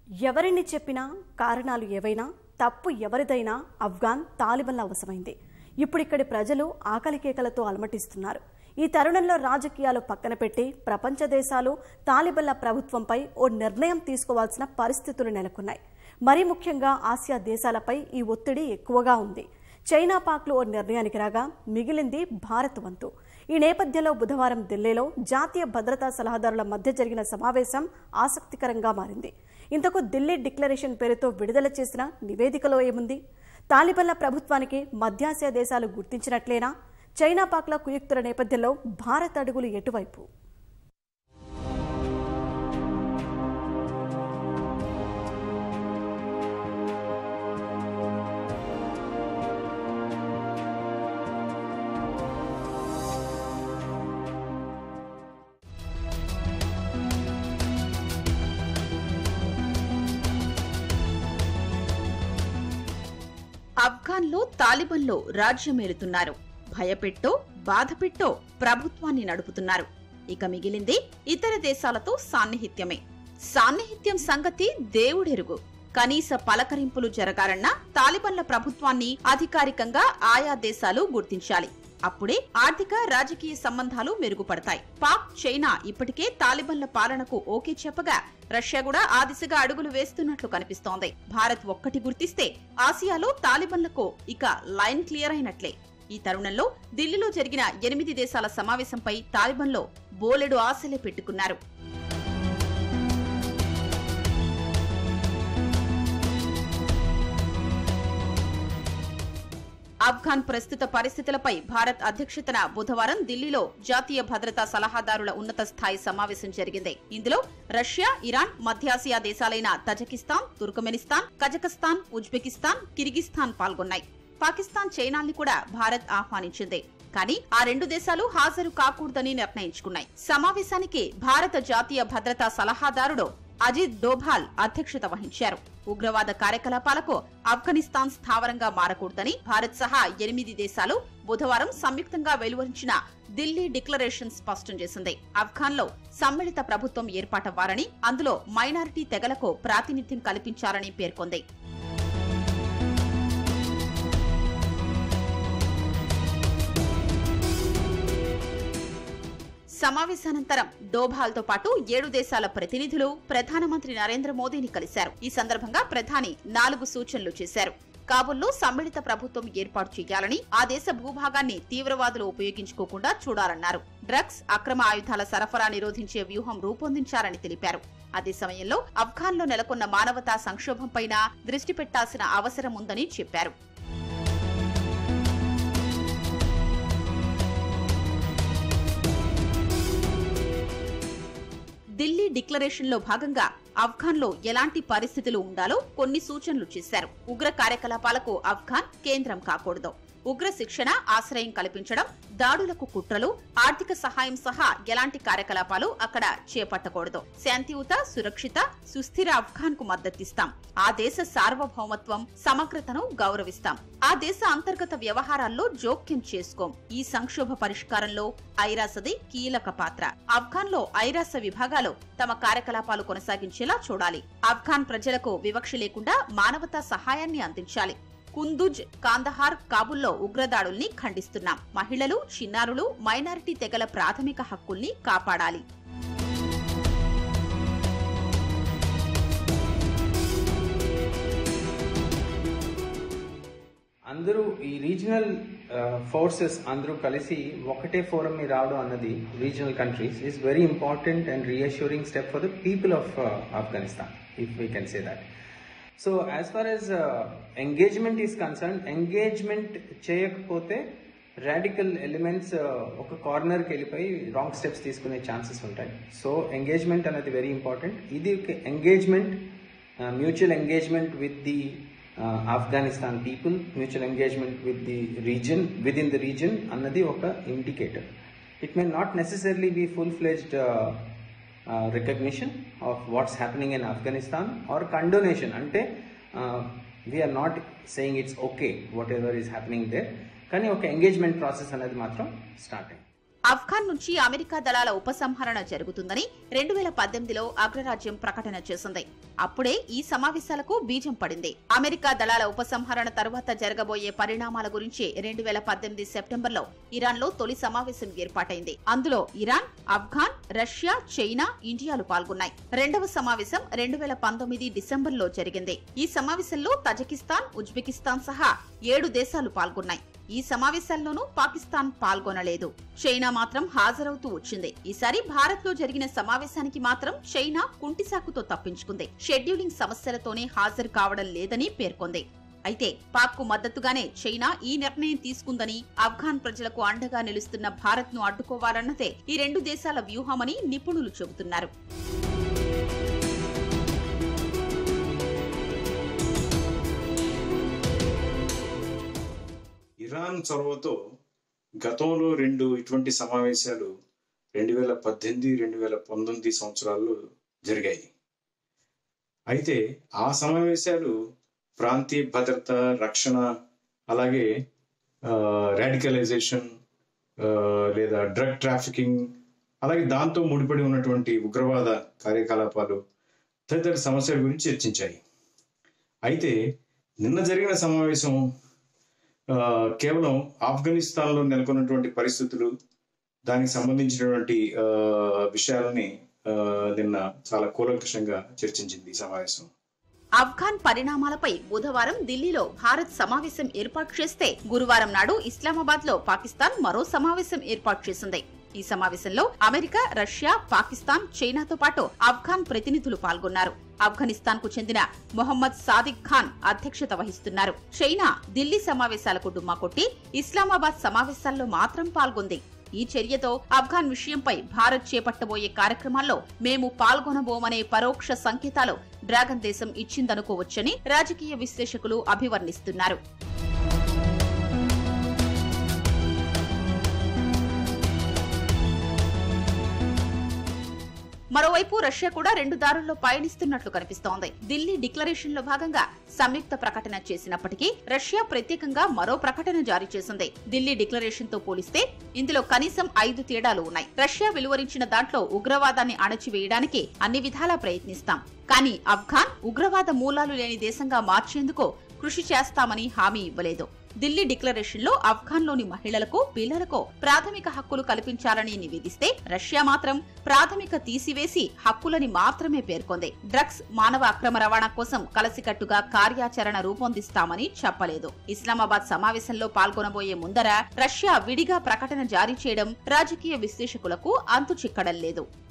ఎవరిని చెప్పినా కారణాలు ఏవైనా తప్పు ఎవరిదైనా అఫ్ఘాన్ తాలిబన్ల అవసరమైంది ఇప్పుడు ఇక్కడి ప్రజలు ఆకలి కేకలతో అలమటిస్తున్నారు ఈ తరుణంలో రాజకీయాలు పక్కన పెట్టి ప్రపంచ దేశాలు తాలిబన్ల ప్రభుత్వంపై ఓ నిర్ణయం తీసుకోవాల్సిన పరిస్థితులు నెలకొన్నాయి మరీ ముఖ్యంగా ఆసియా దేశాలపై ఈ ఒత్తిడి ఎక్కువగా ఉంది చైనా పాక్లు ఓ నిర్ణయానికి రాగా మిగిలింది భారత్ వంతు ఈ నేపథ్యంలో బుధవారం ఢిల్లీలో జాతీయ భద్రతా సలహాదారుల మధ్య జరిగిన సమావేశం ఆసక్తికరంగా మారింది ఇంతకు ఢిల్లీ డిక్లరేషన్ పేరుతో విడుదల చేసిన నివేదికలో ఏముంది తాలిబన్ల ప్రభుత్వానికి మధ్యాసియా దేశాలు గుర్తించినట్లేనా చైనా పాక్ల కుయుక్తుల నేపథ్యంలో భారత్ అడుగులు ఎటువైపు ఆఫ్ఘాన్లో తాలిబన్లు రాజ్యమేలుతున్నారు భయపెట్టో బాధపెట్టో ప్రభుత్వాన్ని నడుపుతున్నారు ఇక మిగిలింది ఇతర దేశాలతో సాన్నిహిత్యమే సాన్నిహిత్యం సంగతి దేవుడెరుగు కనీస పలకరింపులు జరగాలన్నా తాలిబన్ల ప్రభుత్వాన్ని అధికారికంగా ఆయా దేశాలు గుర్తించాలి అప్పుడే ఆర్థిక రాజకీయ సంబంధాలు మెరుగుపడతాయి పాక్ చైనా ఇప్పటికే తాలిబన్ల పాలనకు ఓకే చెప్పగా రష్యా కూడా ఆ దిశగా అడుగులు వేస్తున్నట్లు కనిపిస్తోంది భారత్ ఒక్కటి గుర్తిస్తే ఆసియాలో తాలిబన్లకు ఇక లైన్ క్లియర్ అయినట్లే ఈ తరుణంలో ఢిల్లీలో జరిగిన ఎనిమిది దేశాల సమావేశంపై తాలిబన్లో బోలెడు ఆశలే పెట్టుకున్నారు ఆఫ్ఘాన్ ప్రస్తుత పరిస్థితులపై భారత్ అధ్యక్షతన బుధవారం ఢిల్లీలో జాతీయ భద్రతా సలహాదారుల ఉన్నత స్థాయి సమావేశం జరిగింది ఇందులో రష్యా ఇరాన్ మధ్యాసియా దేశాలైన Tajikistan Turkmenistan Kazakhstan Uzbekistan Kyrgyzstan పాల్గొన్నాయి పాకిస్తాన్ చైనాల్ని కూడా భారత్ ఆహ్వానించింది కానీ ఆ రెండు దేశాలు హాజరు కాకూడదని నిర్ణయించుకున్నాయి సమావేశానికి భారత జాతీయ భద్రతా సలహాదారుడు అజిత్ డోభాల్ అధ్యక్షత వహించారు ఉగ్రవాద కార్యకలాపాలకు ఆఫ్ఘనిస్తాన్ స్థావరంగా మారకూడదని భారత్ సహా ఎనిమిది దేశాలు బుధవారం సంయుక్తంగా వెలువరించిన ఢిల్లీ డిక్లరేషన్ స్పష్టం చేసింది ఆఫ్ఘాన్లో సమ్మిళిత ప్రభుత్వం ఏర్పాటవ్వాలని అందులో మైనారిటీ తెగలకు ప్రాతినిధ్యం కల్పించాలని పేర్కొంది సమావేశానంతరం డోభాల్తో పాటు ఏడు దేశాల ప్రతినిధులు ప్రధానమంత్రి నరేంద్ర మోదీని కలిశారు ఈ సందర్భంగా ప్రధాని నాలుగు సూచనలు చేశారు కాబుల్లో సమ్మిళిత ప్రభుత్వం ఏర్పాటు చేయాలని ఆ దేశ భూభాగాన్ని తీవ్రవాదులు ఉపయోగించుకోకుండా చూడాలన్నారు డ్రగ్స్ అక్రమ ఆయుధాల సరఫరా నిరోధించే వ్యూహం రూపొందించాలని తెలిపారు అదే సమయంలో ఆఫ్ఘాన్లో నెలకొన్న మానవతా సంక్షోభంపైన దృష్టి పెట్టాల్సిన అవసరం ఉందని చెప్పారు ఢిల్లీ డిక్లరేషన్ లో భాగంగా ఆఫ్ఘాన్ లో ఎలాంటి పరిస్థితులు ఉండాలో కొన్ని సూచనలు చేశారు ఉగ్ర కార్యకలాపాలకు ఆఫ్ఘాన్ కేంద్రం కాకూడదు ఉగ్ర శిక్షణ ఆశ్రయం కల్పించడం దాడులకు కుట్రలు ఆర్థిక సహాయం సహా ఎలాంటి కార్యకలాపాలు అక్కడ చేపట్టకూడదు శాంతియుత సురక్షిత సుస్థిర ఆఫ్ఘాన్ కు మద్దతిస్తాం ఆ దేశ సార్వభౌమత్వం సమగ్రతను గౌరవిస్తాం ఆ దేశ అంతర్గత వ్యవహారాల్లో జోక్యం చేసుకోం ఈ సంక్షోభ పరిష్కారంలో ఐరాసది కీలక పాత్ర ఆఫ్ఘాన్ లో ఐరాస విభాగాలు తమ కార్యకలాపాలు కొనసాగించేలా చూడాలి ఆఫ్ఘాన్ ప్రజలకు వివక్ష లేకుండా మానవతా సహాయాన్ని అందించాలి కుందుజ్ కాందహార్ కాబుల్లో ఉగ్రదాడుల్ని ఖండిస్తున్నాం మహిళలు చిన్నారులు మైనారిటీ తెగల ప్రాథమిక హక్కుల్ని కాపాడాలి అందరూ ఈ రీజనల్ ఫోర్సెస్ అందరూ కలిసి ఒకటే ఫోరం మీద రావడం అన్నది regional countries is very important and reassuring step for the people of Afghanistan if we can say that so as far as engagement is concern engagement చేయకపోతే రాడికల్ ఎలిమెంట్స్ ఒక కార్నర్కి వెళ్ళిపోయి రాంగ్ స్టెప్స్ తీసుకునే ఛాన్సెస్ ఉంటాయి so engagement అనేది very important ఇది engagement mutual engagement with the Afghanistan people mutual engagement with the region with in the region అన్నది ఒక indicator it may not necessarily be full fledged recognition of what's happening in Afghanistan or condonation అంటే we're not saying it's okay whatever is happening there కానీ ఒక engagement process అనేది మాత్రం start అయింది ఆఫ్ఘాన్ నుంచి America దళాల ఉపసంహరణ జరుగుతుందని రెండు వేల పద్దెనిమిదిలో అగ్రరాజ్యం ప్రకటన చేసింది అప్పుడే ఈ సమావేశాలకు బీజం పడింది అమెరికా దళాల ఉపసంహరణ తరువాత జరగబోయే పరిణామాల గురించి రెండు వేల పద్దెనిమిది సెప్టెంబర్లో ఇరాన్ లో తొలి సమావేశం ఏర్పాటైంది అందులో ఇరాన్ ఆఫ్ఘాన్ రష్యా చైనా ఇండియాలు పాల్గొన్నాయి రెండవ సమావేశం రెండు వేల పంతొమ్మిది డిసెంబర్లో జరిగింది ఈ సమావేశంలో తజకిస్తాన్ ఉజ్బెకిస్తాన్ సహా ఏడు దేశాలు పాల్గొన్నాయి ఈ సమావేశాల్లోనూ పాకిస్తాన్ పాల్గొనలేదు చైనా మాత్రం హాజరవుతూ వచ్చింది ఈసారి భారత్ లో జరిగిన సమావేశానికి మాత్రం చైనా కుంటిసాకుతో తప్పించుకుంది షెడ్యూలింగ్ సమస్యలతోనే హాజరు కావడం లేదని పేర్కొంది అయితే పాక్ కు మద్దతుగానే చైనా ఈ నిర్ణయం తీసుకుందని ఆఫ్ఘాన్ ప్రజలకు అండగా నిలుస్తున్న భారత్ ను అడ్డుకోవాలన్నదే ఈ రెండు దేశాల వ్యూహమని నిపుణులు చెబుతున్నారు ఇరాన్ చొరవతో గతంలో రెండు ఇటువంటి సమావేశాలు రెండు వేల పద్దెనిమిది రెండు వేల పంతొమ్మిది సంవత్సరాల్లో జరిగాయి అయితే ఆ సమావేశాలు ప్రాంతీయ భద్రత రక్షణ అలాగే రాడికలైజేషన్ లేదా డ్రగ్ ట్రాఫికింగ్ అలాగే దాంతో ముడిపడి ఉన్నటువంటి ఉగ్రవాద కార్యకలాపాలు తదితర సమస్యల గురించి చర్చించాయి అయితే నిన్న జరిగిన సమావేశం ఆ, కేవలం ఆఫ్ఘనిస్తాన్లో నెలకొన్నటువంటి పరిస్థితులు దానికి సంబంధించినటువంటి ఆ, విషయాలని ఆ, నిన్న చాలా కూలంకషంగా చర్చించింది ఈ సమావేశం ఆఫ్ఘాన్ పరిణామాలపై బుధవారం ఢిల్లీలో భారత్ సమావేశం ఏర్పాటు చేస్తే గురువారం నాడు ఇస్లామాబాద్ లో పాకిస్తాన్ మరో సమావేశం ఏర్పాటు చేసింది ఈ సమావేశంలో అమెరికా రష్యా పాకిస్తాన్ చైనాతో పాటు ఆఫ్ఘాన్ ప్రతినిధులు పాల్గొన్నారు ఆఫ్ఘనిస్తాన్ కు చెందిన మొహమ్మద్ సాదిక్ ఖాన్ అధ్యక్షత వహిస్తున్నారు చైనా ఢిల్లీ సమావేశాలకు డుమ్మా కొట్టి ఇస్లామాబాద్ సమావేశాల్లో మాత్రం పాల్గొంది ఈ చర్యతో ఆఫ్ఘాన్ విషయంపై భారత్ చేపట్టబోయే కార్యక్రమాల్లో మేము పాల్గొనబోమనే పరోక్ష సంకేతాలు డ్రాగన్ దేశం ఇచ్చిందనుకోవచ్చని రాజకీయ విశ్లేషకులు అభివర్ణిస్తున్నారు మరోవైపు రష్యా కూడా రెండు దారుల్లో పయనిస్తున్నట్లు కనిపిస్తోంది ఢిల్లీ డిక్లరేషన్ లో భాగంగా సంయుక్త ప్రకటన చేసినప్పటికీ రష్యా ప్రత్యేకంగా మరో ప్రకటన జారీ చేసింది ఢిల్లీ డిక్లరేషన్ తో పోలిస్తే ఇందులో కనీసం ఐదు తేడాలు ఉన్నాయి రష్యా వెలువరించిన దాంట్లో ఉగ్రవాదాన్ని అణచివేయడానికి అన్ని విధాలా ప్రయత్నిస్తాం కానీ ఆఫ్ఘాన్ ఉగ్రవాద మూలాలు లేని దేశంగా మార్చేందుకు కృషి చేస్తామని హామీ ఇవ్వలేదు ఢిల్లీ డిక్లరేషన్ లో ఆఫ్ఘాన్లోని మహిళలకు పిల్లలకు ప్రాథమిక హక్కులు కల్పించాలని నివేదిస్తే రష్యా మాత్రం ప్రాథమిక తీసివేసి హక్కులని మాత్రమే పేర్కొంది డ్రగ్స్ మానవ అక్రమ రవాణా కోసం కలసికట్టుగా కార్యాచరణ రూపొందిస్తామని చెప్పలేదు ఇస్లామాబాద్ సమావేశంలో పాల్గొనబోయే ముందర రష్యా విడిగా ప్రకటన జారీ చేయడం రాజకీయ విశ్లేషకులకు అంతు చిక్కడం లేదు